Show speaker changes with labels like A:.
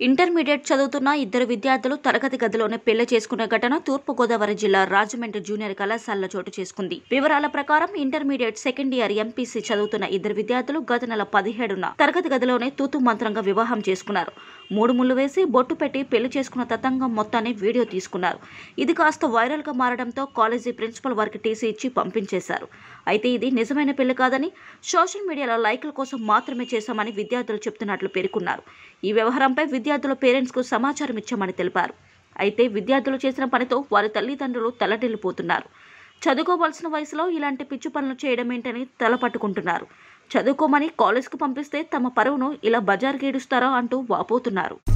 A: intermediate చదువుతున్న ఇద్దరు విద్యార్థులు తరగతి గదిలోనే పెళ్లి చేసుకున్న ఘటన తూర్పుగోదావరి జిల్లా రాజమండ్రి జూనియర్ కళాశాలలో చోటు చేసుకుంది వివరాల ప్రకారం ఇంటర్మీడియట్ సెకండ్ ఇయర్ ఎంపీసీ చదువుతున్న ఇద్దరు విద్యార్థులు గత నెల పదిహేడున తరగతి గదిలోనే తూతు మంత్రంగా వివాహం చేసుకున్నారు మూడు ముళ్ళు వేసి బొట్టు పెట్టి పెళ్లి చేసుకున్న తతంగం మొత్తాన్ని వీడియో తీసుకున్నారు ఇది కాస్త వైరల్ గా మారడంతో కాలేజీ ప్రిన్సిపల్ వారికి టీసీ ఇచ్చి పంపించేశారు అయితే ఇది నిజమైన పెళ్లి కాదని సోషల్ మీడియాలో లైక్ల కోసం మాత్రమే చేశామని విద్యార్థులు చెప్తున్నట్లు పేర్కొన్నారు ఈ వ్యవహారంపై విద్యార్థుల పేరెంట్స్కు సమాచారం ఇచ్చామని తెలిపారు అయితే విద్యార్థులు చేసిన పనితో వారి తల్లిదండ్రులు తలడిల్లిపోతున్నారు చదువుకోవాల్సిన వయసులో ఇలాంటి పిచ్చి పనులు చేయడం ఏంటని తలపట్టుకుంటున్నారు చదువుకోమని కాలేజ్కు పంపిస్తే తమ పరువును ఇలా బజార్కి ఈడుస్తారా అంటూ వాపోతున్నారు